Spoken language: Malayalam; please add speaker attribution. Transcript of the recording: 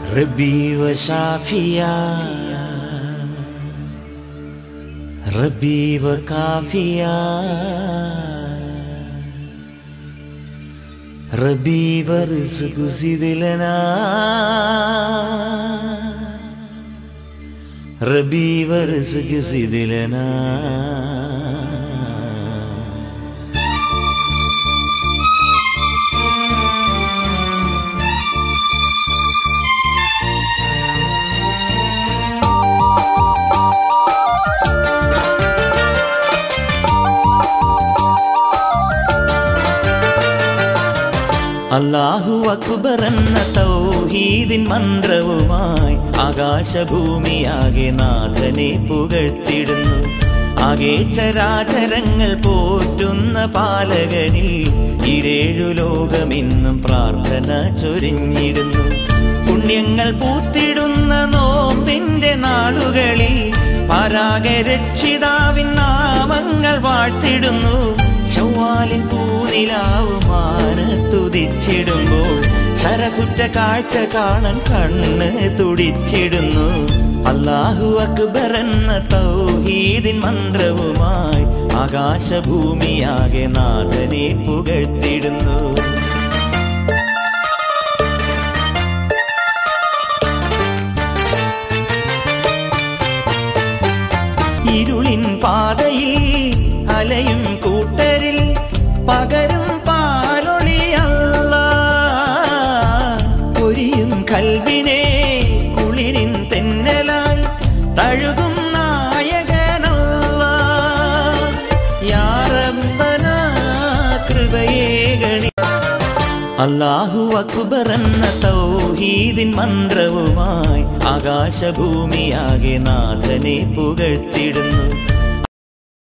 Speaker 1: ربي وشافيا ربي وكافيا ربي وارزق زد لنا ربي وارزق زد لنا അല്ലാഹു അക്ബർ എന്ന തൗഹീദിൻ മന്ത്രവുമായി ആകാശഭൂമിയാകെ നാഥനെ പുകഴ്ത്തിടുന്നു ആകെ ചരാചരങ്ങൾ പോറ്റുന്ന പാലകനിൽ ഇരേഴു ലോകമെന്നും പ്രാർത്ഥന ചൊരിഞ്ഞിടുന്നു പുണ്യങ്ങൾ പൂത്തിടുന്ന നോമ്പിന്റെ നാളുകളിൽ പരാഗ രക്ഷിതാവിൻ നാമങ്ങൾ വാഴ്ത്തിടുന്നു ചൊവ്വാലിൻ പൂനിലാവുമാനത്തുതിച്ചിടുമ്പോൾ ശരകുറ്റ കാഴ്ച കാണാൻ കണ്ണ് തുടിച്ചിടുന്നു അല്ലാഹു അക്ബർ എന്ന തൗഹീദിൻ മന്ത്രവുമായി ആകാശഭൂമിയാകെ നാഥനെ പുകഴ്ത്തിടുന്നു ഇരുളിൻ പാതയിൽ അലയും കൂട്ടരിൽ പകരും പാലൊളിയല്ല പൊരിയും കൽവിനെ കുളിരിൻ തെന്നലായി തഴുകും നായകനല്ല യാറമ്പന കൃപയേ ഗണി അല്ലാഹു അക്ബർ എന്ന തൗഹീദിൻ മന്ത്രവുമായി ആകാശഭൂമിയാകെ നാഥനെ പുകഴ്ത്തിടുന്നു